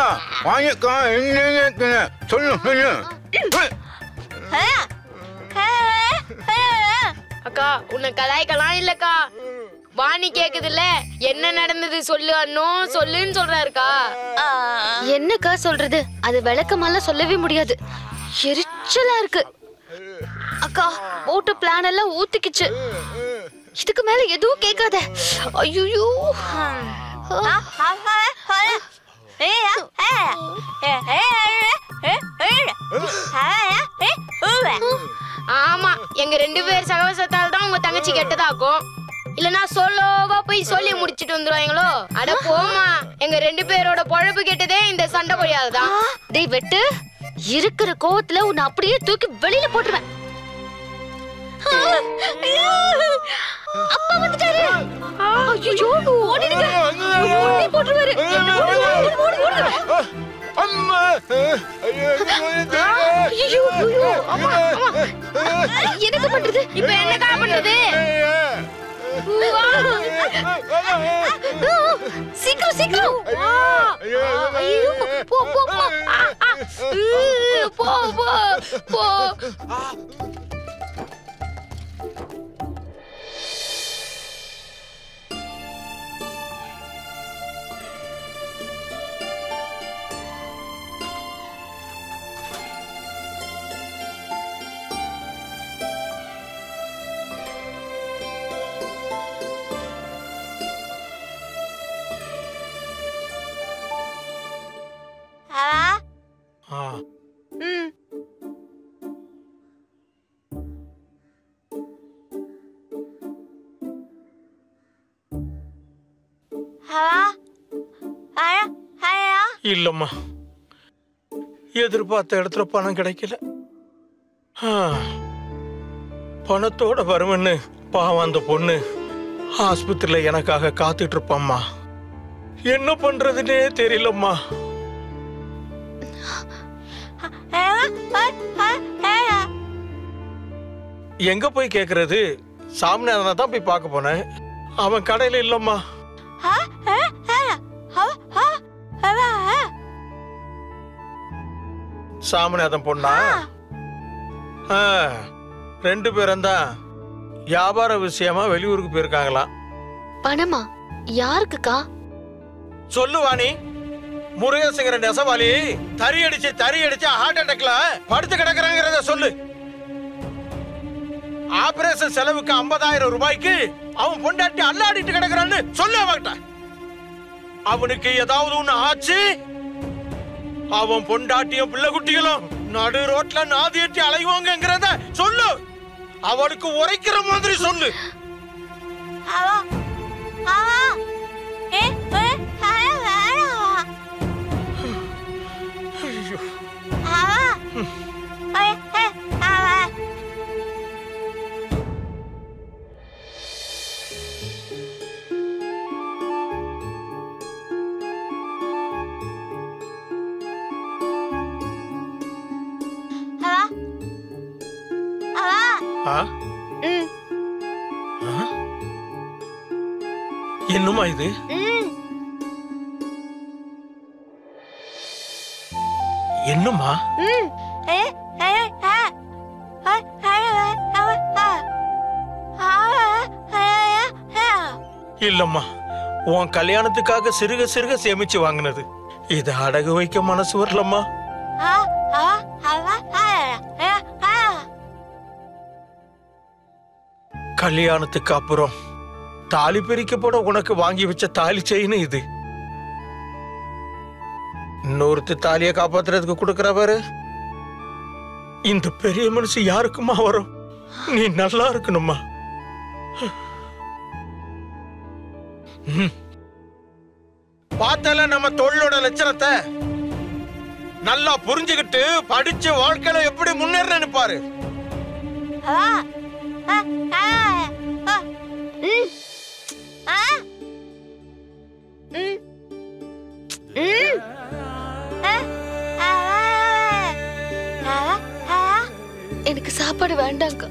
அக்கா வாங்கிக்கா எங்க சொல்லு சொல்லு அக்கா உன்னை கலாய்க்கலாம் இல்லக்கா வாணி கேக்குதுல்ல என்ன நடந்தது சொல்லு அண்ணோ சொல்லுன்னு சொல்றாருக்கா என்னக்கா சொல்றது அது விளக்கமாலாம் சொல்லவே முடியாது எரிச்சலா இருக்கு அக்கா போட்ட பிளான் எல்லாம் ஊத்திக்கிச்சு இதுக்கு மேல எதுவும் கேட்காத ஐயோ ஆமா எங்க ரெண்டு பேர் சகவசத்தால தான் உங்க தங்கச்சி கெட்டதாக்கும் இல்லனா சோலோவா போய் சொல்லி முடிச்சிட்டு வந்துருவாங்களோ அட போமா எங்க ரெண்டு பேரோட பொழப்பு கெட்டதே இந்த சண்டை பொழியாதுதான் டேய் வெட்டு இருக்கிற கோவத்துல உன்னை அப்படியே தூக்கி வெளியில போட்டுருவேன் அப்பா வந்துட்டாரு ஐயோ ஓடிடுங்க ஓடி போட்டுருவாரு ஓடி, ஓடி, ஓடி. அம்மா ஐயோ ஐயோ ஐயோ அம்மா அம்மா என்னங்க பண்றது இப்ப என்னக்கா பண்றது சீக்கிரம் சீக்கிரம் ஐயோ போ போ போ ஆ, ஆ. உ, போ போ போ ஆ இல்லம்மா எதிர்பார்த்த இடத்துல பணம் கிடைக்கல ஆ, பணத்தோட வருவன்னு பாவம் அந்த பொண்ணு ஆஸ்பத்திரியில எனக்காக காத்துட்டு இருப்பாம்மா என்ன பண்றதுன்னே தெரியலம்மா எங்க போய் கேக்குறது சாமிநாதனை தான் போய் பார்க்க போனேன் அவன் கடையில இல்லம்மா சாமிநாதன் பொண்ணா ஆ, ரெண்டு பேரும் தான் வியாபார விஷயமா வெளியூருக்கு போயிருக்காங்களாம் பணமா யாருக்குக்கா சொல்லு வாணி முருகேசங்கிற நெசவாளி தறி அடிச்சு தறி அடிச்சு ஹார்ட் அட்டாக்ல படுத்து கிடக்குறாங்கிறத சொல்லு ஆபரேஷன் செலவுக்கு 50000 ரூபாய்க்கு அவன் பொண்டாட்டி அல்லாடிட்டு கிடக்குறான்னு சொல்லு அவன்கிட்ட அவனுக்கு ஏதாவது ஒண்ணு ஆச்சு அவன் பொண்டாட்டியும் பிள்ளை குட்டிகளும் நடு ரோட்ல நாதி ஏற்றி அலைவாங்கங்கிறத சொல்லு அவளுக்கு உரைக்கிற மாதிரி சொல்லு ஐயோ ஆ ம் ஆ? என்னம்மா இது ம் என்னம்மா ம் இல்லம்மா உன் கல்யாணத்துக்காக சிறுக சிறுக சேமிச்சு வாங்கினது இத அடகு வைக்க மனசு வரலம்மா கல்யாணத்துக்கு அப்புறம் தாலி பிரிக்க போட உனக்கு வாங்கி வச்ச தாலி செயின் இது இன்னொருத்தி தாலிய காப்பாத்துறதுக்கு கொடுக்கற பாரு இந்த பெரிய மனுஷி யாருக்குமா வரும் நீ நல்லா இருக்கணுமா ம். பார்த்தல நம்ம தொழிலோட லட்சணத்தை நல்லா புரிஞ்சுக்கிட்டு படிச்சு வாழ்க்கையில எப்படி முன்னேறன்னு பாரு எனக்கு சாப்பாடு வேண்டாங்க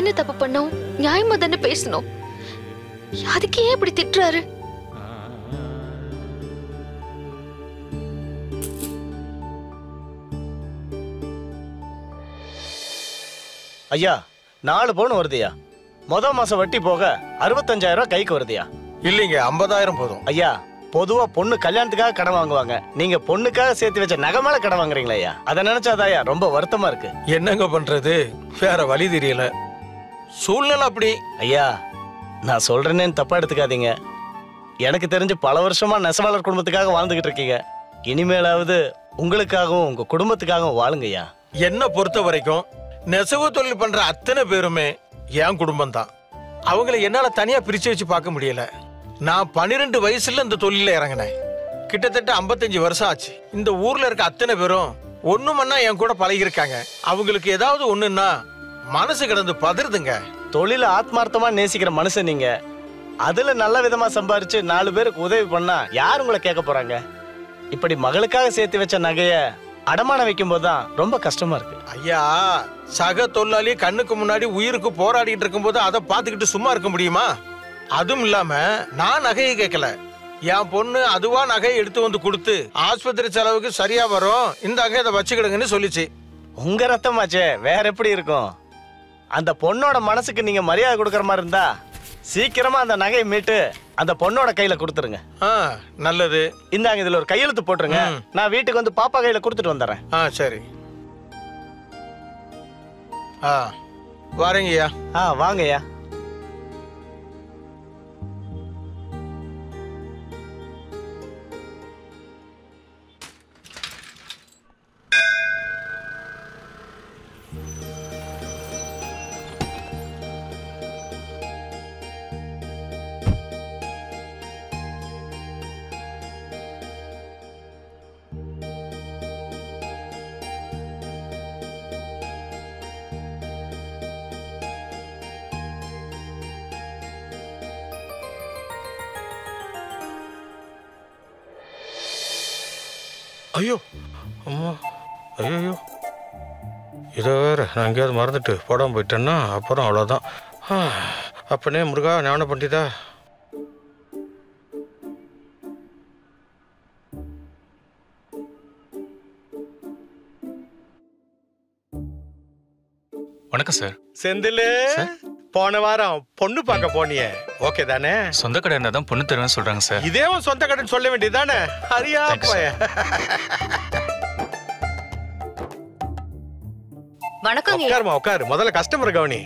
என்ன தப்பு பண்ணோம் நியாயமா தானே பேசணும் அதுக்கு ஏன் இப்படி திட்டுறாரு ஐயா நாலு பவுன் வருதுயா முத மாசம் வட்டி போக அறுபத்தஞ்சாயிரம் ரூபாய் கைக்கு வருதுயா இல்லைங்க ஐம்பதாயிரம் போதும் ஐயா பொதுவா பொண்ணு கல்யாணத்துக்காக கடன் வாங்குவாங்க நீங்க பொண்ணுக்காக சேர்த்து வச்ச நகை மேல கடன் வாங்குறீங்களா ஐயா அதை நினைச்சாதாயா ரொம்ப வருத்தமா இருக்கு என்னங்க பண்றது வேற வழி தெரியல சூழ்நிலை அப்படி ஐயா நான் சொல்றேனேன்னு தப்பா எடுத்துக்காதீங்க எனக்கு தெரிஞ்சு பல வருஷமா நெசவாளர் குடும்பத்துக்காக வாழ்ந்துகிட்டு இருக்கீங்க இனிமேலாவது உங்களுக்காகவும் உங்க குடும்பத்துக்காகவும் வாழுங்க ஐயா என்ன பொறுத்த வரைக்கும் நெசவு தொழில் பண்ற அத்தனை பேருமே என் குடும்பம் தான் அவங்கள என்னால தனியா பிரிச்சு வச்சு பார்க்க முடியல நான் பன்னிரெண்டு வயசுல இந்த தொழில இறங்கினேன் கிட்டத்தட்ட 55 வருஷம் ஆச்சு இந்த ஊர்ல இருக்க அத்தனை பேரும் ஒண்ணு மண்ணா என் கூட பழகிருக்காங்க அவங்களுக்கு ஏதாவது ஒண்ணுன்னா மனசு கிடந்து பதறுதுங்க தொழில ஆத்மார்த்தமா நேசிக்கிற மனுஷன் நீங்க அதுல நல்ல விதமா சம்பாரிச்சு நாலு பேருக்கு உதவி பண்ணா யார் உங்களை கேட்க போறாங்க இப்படி மகளுக்காக சேர்த்து வச்ச நகைய அடமானம் வைக்கும் போதுதான் ரொம்ப கஷ்டமா இருக்கு ஐயா சக தொழிலாளி கண்ணுக்கு முன்னாடி உயிருக்கு போராடிட்டு இருக்கும்போது அதை பார்த்துக்கிட்டு சும்மா இருக்க முடியுமா அதுவும் இல்லாம நான் நகையை கேட்கல என் பொண்ணு அதுவா நகையை எடுத்து வந்து கொடுத்து ஆஸ்பத்திரி செலவுக்கு சரியா வரும் இந்த இதை வச்சுக்கிடுங்கன்னு சொல்லிச்சு உங்க ரத்தமாச்சே வேற எப்படி இருக்கும் அந்த பொண்ணோட மனசுக்கு நீங்க மரியாதை கொடுக்கற மாதிரி இருந்தா சீக்கிரமா அந்த நகையை மீட்டு அந்த பொண்ணோட கையில கொடுத்துருங்க ஆ நல்லது இந்தாங்க இதுல ஒரு கையெழுத்து போட்டுருங்க ம். நான் வீட்டுக்கு வந்து பாப்பா கையில கொடுத்துட்டு வந்துடுறேன் ஆ சரி ஆ வரேங்கய்யா ஆ வாங்கய்யா ஐயோ அம்மா ஐயோ இதை வேற நான் எங்கேயாவது மறந்துட்டு போடாம போயிட்டேன்னா அப்புறம் அவ்வளோதான் அப்பனே முருகா ஞான பண்டிதா வணக்கம் சார் செந்திலு போன வாரம் பொண்ணு பார்க்க போனியே ஓகே தானே சொந்த கடை இருந்தால் தான் பொண்ணு தருவேன்னு சொல்றாங்க சார் இதே உன் சொந்த கடன் சொல்ல வேண்டியதானே ஹரியா Thanks, போய வணக்கங்க உட்காருமா உட்காரு முதல்ல கஸ்டமர் கவனி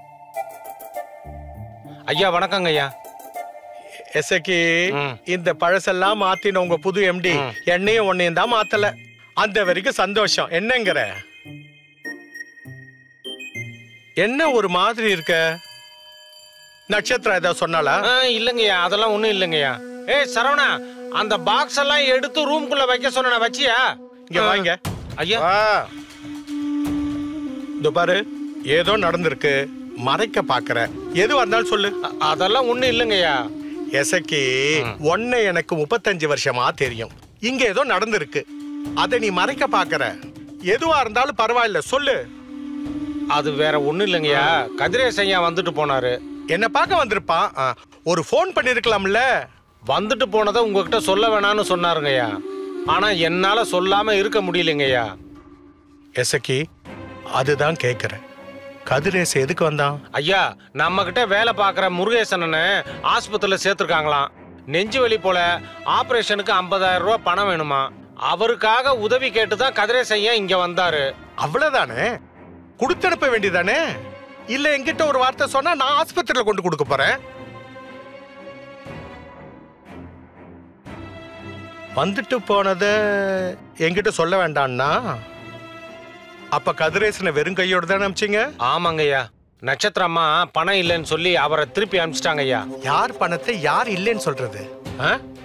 ஐயா வணக்கங்க ஐயா எசக்கி ம். இந்த பழசெல்லாம் மாத்தின உங்க புது எம்டி என்னையும் ஒன்னையும் தான் மாத்தல அந்த வரைக்கும் சந்தோஷம் என்னங்கிற என்ன ஒரு மாதிரி இருக்க நட்சத்திரம் ஏதாவது சொன்னாலா ஆ, இல்லைங்கய்யா அதெல்லாம் ஒண்ணும் இல்லைங்கய்யா ஏய் சரவணா அந்த பாக்ஸ் எல்லாம் எடுத்து ரூம்குள்ள வைக்க சொன்ன வச்சியா இங்க வாங்க ஐயா வா இந்த பாரு ஏதோ நடந்திருக்கு மறைக்க பாக்குற எதுவா இருந்தாலும் சொல்லு அ- அதெல்லாம் ஒண்ணும் இல்லைங்கய்யா எசக்கி ஒன்னை எனக்கு முப்பத்தஞ்சு வருஷமா தெரியும் இங்க ஏதோ நடந்திருக்கு அதை நீ மறைக்க பாக்குற எதுவா இருந்தாலும் பரவாயில்ல சொல்லு அது வேற ஒண்ணும் இல்லைங்கய்யா கதிரேஷ் ஐயா வந்துட்டு போனாரு என்ன பார்க்க வந்திருப்பான் ஆ, ஒரு ஃபோன் பண்ணிருக்கலாம்ல வந்துட்டு போனதை உங்ககிட்ட சொல்ல வேணாம்னு சொன்னாருங்கய்யா ஆனா என்னால சொல்லாம இருக்க முடியலைங்கய்யா எசக்கி அதுதான் கேக்குறேன் கதிரேச எதுக்கு வந்தான் ஐயா நம்ம கிட்ட வேலை பார்க்குற முருகேசனனை ஆஸ்பத்திரியில் சேர்த்துருக்காங்களாம் நெஞ்சு வலி போல ஆபரேஷனுக்கு 50000 ரூபாய் பணம் வேணுமா அவருக்காக உதவி கேட்டு தான் கதிரேஷ் ஐயா இங்க வந்தாரு அவ்வளவுதானே கொடுத்தனுப்ப வேண்டியதானே இல்ல என்கிட்ட ஒரு வார்த்தை சொன்னா நான் ஆஸ்பத்திரியில கொண்டு கொடுக்க போறேன் வந்துட்டு போனத என்கிட்ட சொல்ல வேண்டாம்னா அப்ப கதிரேசனை வெறும் கையோட தானே அமிச்சிங்க ஆமாங்க ஐயா நட்சத்திரம்மா பணம் இல்லைன்னு சொல்லி அவரை திருப்பி அனுப்பிச்சிட்டாங்க ஐயா யார் பணத்தை யார் இல்லைன்னு சொல்றது ஆ?